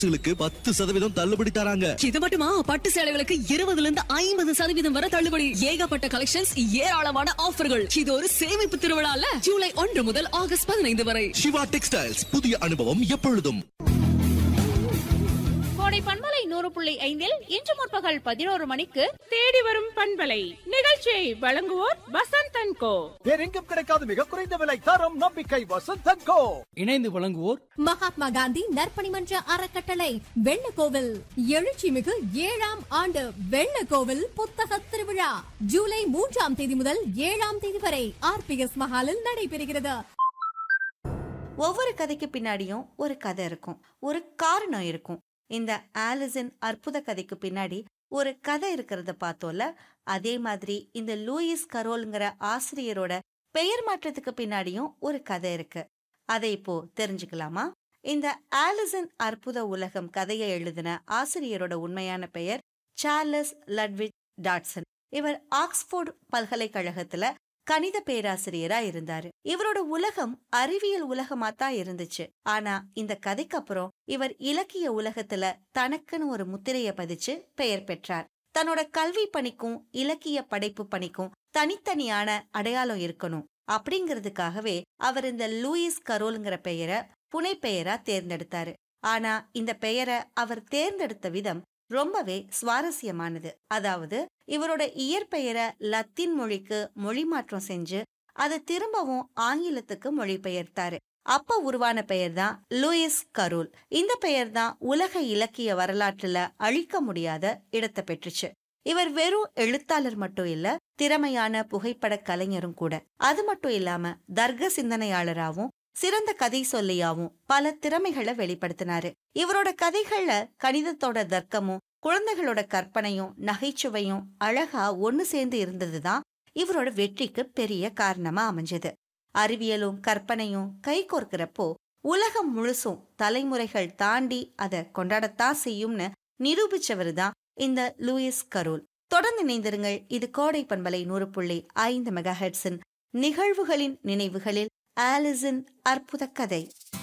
களுக்கு பத்து சதவீதம் தள்ளுபடி தராங்க இது மட்டுமா பட்டு சேலைகளுக்கு இருபதுல இருந்து ஐம்பது சதவீதம் வரை தள்ளுபடி ஏகப்பட்ட கலெக்ஷன்ஸ் ஏராளமான ஆஃபர்கள் இது ஒரு சேமிப்பு திருவிழால ஜூலை ஒன்று முதல் ஆகஸ்ட் பதினைந்து வரை சிவா டெக்ஸ்டைல்ஸ் புதிய அனுபவம் எப்பொழுதும் கோடை பண்பலை நூறு புள்ளி ஐந்தில் இன்று முற்பகல் பதினோரு மணிக்கு தேடி வரும் பண்பலை நிகழ்ச்சியை வழங்குவோர் வசந்த் அண்ட் கோ வேறெங்கும் கிடைக்காத மிக குறைந்த விலை தரம் நம்பிக்கை வசந்தன் கோ இணைந்து வழங்குவோர் மகாத்மா காந்தி நற்பணிமன்ற அறக்கட்டளை வெள்ளக்கோவில் எழுச்சிமிகு ஏழாம் ஆண்டு வெள்ளக்கோவில் புத்தக திருவிழா ஜூலை மூன்றாம் தேதி முதல் ஏழாம் தேதி வரை ஆர்பிஎஸ் மஹாலில் நடைபெறுகிறது ஒவ்வொரு கதைக்கு பின்னாடியும் ஒரு கதை இருக்கும் ஒரு காரணம் இருக்கும் இந்த ஆலிசன் அற்புத கதைக்கு பின்னாடி ஒரு கதை இருக்கிறத பார்த்தோம்ல அதே மாதிரி இந்த லூயிஸ் கரோல்ங்கிற ஆசிரியரோட பெயர் மாற்றத்துக்கு பின்னாடியும் ஒரு கதை இருக்கு அதை இப்போ தெரிஞ்சுக்கலாமா இந்த ஆலிசன் அற்புத உலகம் கதையை எழுதின ஆசிரியரோட உண்மையான பெயர் சார்லஸ் லட்விட் டாட்சன் இவர் ஆக்ஸ்போர்ட் பல்கலைக்கழகத்துல கணித பேராசிரியரா இருந்தாரு இவரோட உலகம் அறிவியல் உலகமா தான் இருந்துச்சு ஆனா இந்த கதைக்கு அப்புறம் இவர் இலக்கிய உலகத்துல தனக்குன்னு ஒரு முத்திரைய பதிச்சு பெயர் பெற்றார் தன்னோட கல்வி பணிக்கும் இலக்கிய படைப்பு பணிக்கும் தனித்தனியான அடையாளம் இருக்கணும் அப்படிங்கிறதுக்காகவே அவர் இந்த லூயிஸ் கரோல்ங்கிற பெயரை புனைப்பெயரா தேர்ந்தெடுத்தாரு ஆனா இந்த பெயரை அவர் தேர்ந்தெடுத்த விதம் ரொம்பவே சுவாரஸ்யமானது அதாவது இவரோட இயற்பெயரை லத்தீன் மொழிக்கு மொழி மாற்றம் செஞ்சு அதை திரும்பவும் ஆங்கிலத்துக்கு மொழிபெயர்த்தாரு அப்ப உருவான பெயர் தான் லூயிஸ் கரோல் இந்த பெயர் தான் உலக இலக்கிய வரலாற்றுல அழிக்க முடியாத இடத்தை பெற்றுச்சு இவர் வெறும் எழுத்தாளர் மட்டும் இல்ல திறமையான புகைப்பட கலைஞரும் கூட அது மட்டும் இல்லாம தர்க்க சிந்தனையாளராகவும் சிறந்த கதை சொல்லியாவும் பல திறமைகளை வெளிப்படுத்தினாரு இவரோட கதைகள்ல கணிதத்தோட தர்க்கமும் குழந்தைகளோட கற்பனையும் நகைச்சுவையும் அழகா ஒன்னு சேர்ந்து இருந்ததுதான் இவரோட வெற்றிக்கு பெரிய காரணமா அமைஞ்சது அறிவியலும் கற்பனையும் கை கோர்க்கிறப்போ உலகம் முழுசும் தலைமுறைகள் தாண்டி அதை கொண்டாடத்தான் செய்யும்னு நிரூபிச்சவர் தான் இந்த லூயிஸ் கரோல் தொடர்ந்து இணைந்திருங்கள் இது கோடை பண்பலை நூறு புள்ளி ஐந்து மெகா நிகழ்வுகளின் நினைவுகளில் ஆலிஸின் அற்புத கதை